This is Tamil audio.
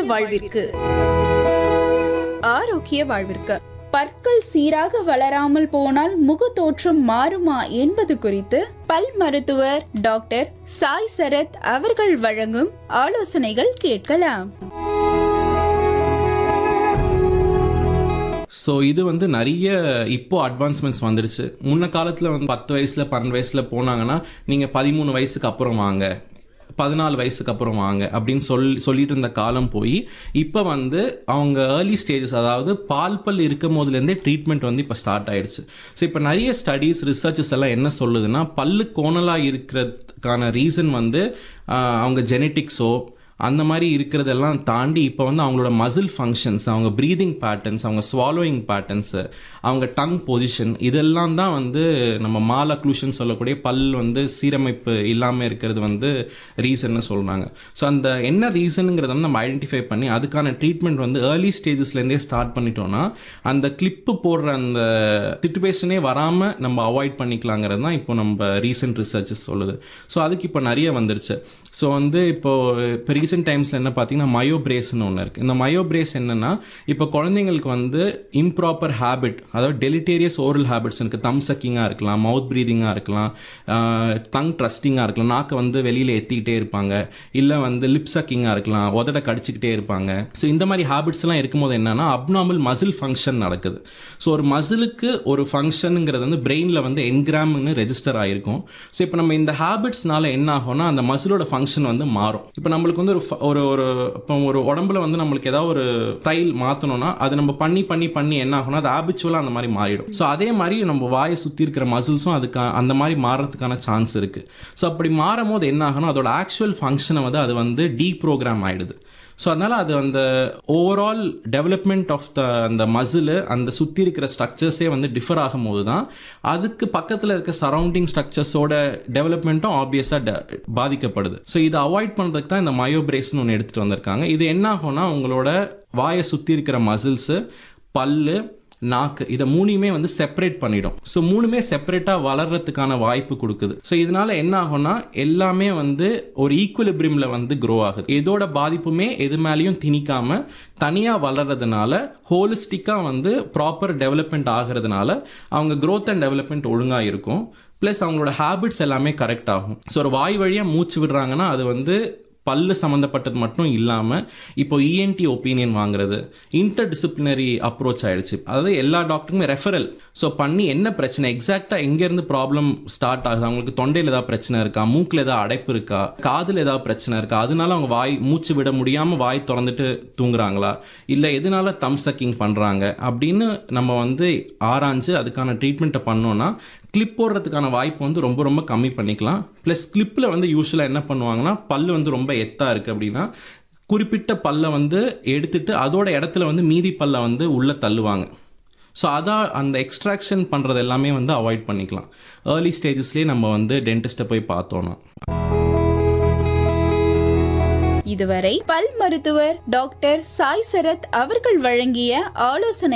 வாழ்விற்கு ஆரோக்கிய வாழ்விற்கு பற்கள் சீராக வளராமல் போனால் முகத்தோற்றம் மாறுமா என்பது குறித்து பல் மருத்துவர் டாக்டர் சாய் சரத் அவர்கள் வழங்கும் ஆலோசனைகள் கேட்கலாம் ஸோ இது வந்து நிறைய இப்போ அட்வான்ஸ்மெண்ட்ஸ் வந்துருச்சு முன்ன காலத்தில் வந்து பத்து வயசில் பன்னெண்டு வயசில் போனாங்கன்னா நீங்கள் பதிமூணு வயசுக்கு அப்புறம் வாங்க பதினாலு வயசுக்கு அப்புறம் வாங்க அப்படின்னு சொல் சொல்லிட்டு இருந்த காலம் போய் இப்போ வந்து அவங்க ஏர்லி ஸ்டேஜஸ் அதாவது பால் பல் இருக்கும் போதுலேருந்தே ட்ரீட்மெண்ட் வந்து இப்போ ஸ்டார்ட் ஆயிடுச்சு ஸோ இப்போ நிறைய ஸ்டடீஸ் ரிசர்ச்சஸ் எல்லாம் என்ன சொல்லுதுன்னா பல்லு கோணலாக இருக்கிறதுக்கான ரீசன் வந்து ஆஹ், அவங்க ஜெனட்டிக்ஸோ அந்த மாதிரி இருக்கிறதெல்லாம் தாண்டி இப்போ வந்து அவங்களோட மசில் ஃபங்க்ஷன்ஸ் அவங்க ப்ரீதிங் பேட்டர்ன்ஸ் அவங்க ஸ்வாலோயிங் பேட்டர்ன்ஸு அவங்க டங் பொசிஷன் இதெல்லாம் தான் வந்து நம்ம மால் அக்ளூஷன் சொல்லக்கூடிய பல் வந்து சீரமைப்பு இல்லாமல் இருக்கிறது வந்து ரீசன்னு சொல்கிறாங்க ஸோ அந்த என்ன ரீசனுங்கிறத வந்து நம்ம ஐடென்டிஃபை பண்ணி அதுக்கான ட்ரீட்மெண்ட் வந்து ஏர்லி ஸ்டேஜஸ்லேருந்தே ஸ்டார்ட் பண்ணிட்டோம்னா அந்த கிளிப்பு போடுற அந்த சிச்சுவேஷனே வராமல் நம்ம அவாய்ட் பண்ணிக்கலாங்கிறது தான் இப்போ நம்ம ரீசெண்ட் ரிசர்ச்சஸ் சொல்லுது ஸோ அதுக்கு இப்போ நிறைய வந்துருச்சு ஸோ வந்து இப்போ இப்போ ரீசெண்ட் டைம்ஸில் என்ன பார்த்தீங்கன்னா மயோ பிரேஸ்னு ஒன்று இருக்குது இந்த மயோ பிரேஸ் என்னன்னா இப்போ குழந்தைங்களுக்கு வந்து இம்ப்ராப்பர் ஹேபிட் அதாவது டெலிட்டேரியஸ் ஓரல் ஹேபிட்ஸ் இருக்குது தம் சக்கிங்காக இருக்கலாம் மவுத் ப்ரீதிங்காக இருக்கலாம் டங் ட்ரஸ்டிங்காக இருக்கலாம் நாக்கை வந்து வெளியில் எத்திக்கிட்டே இருப்பாங்க இல்லை வந்து லிப் சக்கிங்காக இருக்கலாம் உதட கடிச்சிக்கிட்டே இருப்பாங்க ஸோ இந்த மாதிரி ஹேபிட்ஸ் எல்லாம் இருக்கும்போது என்னன்னா அப்நார்மல் மசில் ஃபங்க்ஷன் நடக்குது ஸோ ஒரு மசிலுக்கு ஒரு ஃபங்க்ஷனுங்கிறது வந்து பிரெயினில் வந்து என்கிராம்னு ரெஜிஸ்டர் ஆகிருக்கும் ஸோ இப்போ நம்ம இந்த ஹேபிட்ஸ்னால என்ன ஆகும்னா அந்த மசிலோட ஃபங்க்ஷன் வந்து மாறும் இப்போ நம்மளுக்கு வந்து ஒரு ஃப- ஒரு ஒரு இப்போ ஒரு உடம்புல வந்து நம்மளுக்கு ஏதாவது ஒரு ஸ்டைல் மாற்றணும்னா அது நம்ம பண்ணி பண்ணி பண்ணி என்ன ஆகும்னா அது ஹேபிச்சுவலாக அந்த மாதிரி மாறிடும் ஸோ அதே மாதிரி நம்ம வாயை சுற்றி இருக்கிற மசில்ஸும் அதுக்கு அந்த மாதிரி மாறுறதுக்கான சான்ஸ் இருக்குது ஸோ அப்படி மாறும் போது என்ன ஆகும்னா அதோட ஆக்சுவல் ஃபங்க்ஷனை வந்து அது வந்து டீப்ரோக்ராம் ஆயிடுது ஸோ அதனால் அது அந்த ஓவரால் டெவலப்மெண்ட் ஆஃப் த அந்த மசில் அந்த சுற்றி இருக்கிற ஸ்ட்ரக்சர்ஸே வந்து டிஃபர் ஆகும்போது தான் அதுக்கு பக்கத்தில் இருக்க சரௌண்டிங் ஸ்ட்ரக்சர்ஸோட டெவலப்மெண்ட்டும் ஆப்வியஸாக பாதிக்கப்படுது ஸோ இதை அவாய்ட் பண்ணுறதுக்கு தான் இந்த மயோபிரேஸ்னு ஒன்று எடுத்துகிட்டு வந்திருக்காங்க இது என்ன ஆகும்னா உங்களோட வாயை சுற்றி இருக்கிற மசில்ஸு பல்லு நாக்கு இதை மூணையுமே வந்து செப்பரேட் பண்ணிடும் ஸோ மூணுமே செப்பரேட்டாக வளர்றதுக்கான வாய்ப்பு கொடுக்குது ஸோ இதனால என்ன ஆகும்னா எல்லாமே வந்து ஒரு ஈக்குவலிபிரியமில் வந்து க்ரோ ஆகுது இதோட பாதிப்புமே எது மேலேயும் திணிக்காம தனியாக வளர்றதுனால ஹோலிஸ்டிக்காக வந்து ப்ராப்பர் டெவலப்மெண்ட் ஆகிறதுனால அவங்க growth அண்ட் டெவலப்மெண்ட் ஒழுங்காக இருக்கும் ப்ளஸ் அவங்களோட ஹேபிட்ஸ் எல்லாமே கரெக்ட் ஆகும் ஸோ ஒரு வாய் வழியாக மூச்சு விடுறாங்கன்னா அது வந்து பல்லு சம்மந்தப்பட்டது மட்டும் இல்லாமல் இப்போ இஎன்டி ஒப்பீனியன் வாங்குறது இன்டர் டிசிப்ளினரி அப்ரோச் ஆயிடுச்சு அதாவது எல்லா டாக்டருமே ரெஃபரல் ஸோ பண்ணி என்ன பிரச்சனை எக்ஸாக்டாக எங்கேருந்து ப்ராப்ளம் ஸ்டார்ட் ஆகுது அவங்களுக்கு தொண்டையில் ஏதாவது பிரச்சனை இருக்கா மூக்கில் ஏதாவது அடைப்பு இருக்கா காதில் ஏதாவது பிரச்சனை இருக்கா அதனால அவங்க வாய் மூச்சு விட முடியாமல் வாய் திறந்துட்டு தூங்குறாங்களா இல்லை எதனால தம் சக்கிங் பண்ணுறாங்க அப்படின்னு நம்ம வந்து ஆராய்ஞ்சு அதுக்கான ட்ரீட்மெண்ட்டை பண்ணோன்னா கிளிப் போடுறதுக்கான வாய்ப்பு வந்து ரொம்ப ரொம்ப கம்மி பண்ணிக்கலாம் ப்ளஸ் கிளிப்பில் வந்து யூஸ்வலாக என்ன பண்ணுவாங்கன்னா பல்லு வந்து ரொம்ப எத்தா இருக்குது அப்படின்னா குறிப்பிட்ட பல்லை வந்து எடுத்துட்டு அதோட இடத்துல வந்து மீதி பல்லை வந்து உள்ளே தள்ளுவாங்க ஸோ அதான் அந்த எக்ஸ்ட்ராக்ஷன் பண்ணுறது எல்லாமே வந்து அவாய்ட் பண்ணிக்கலாம் ஏர்லி ஸ்டேஜஸ்லேயே நம்ம வந்து டென்டிஸ்ட்டை போய் பார்த்தோன்னா இதுவரை பல் மருத்துவர் டாக்டர் சாய் சரத் அவர்கள் வழங்கிய ஆலோசனை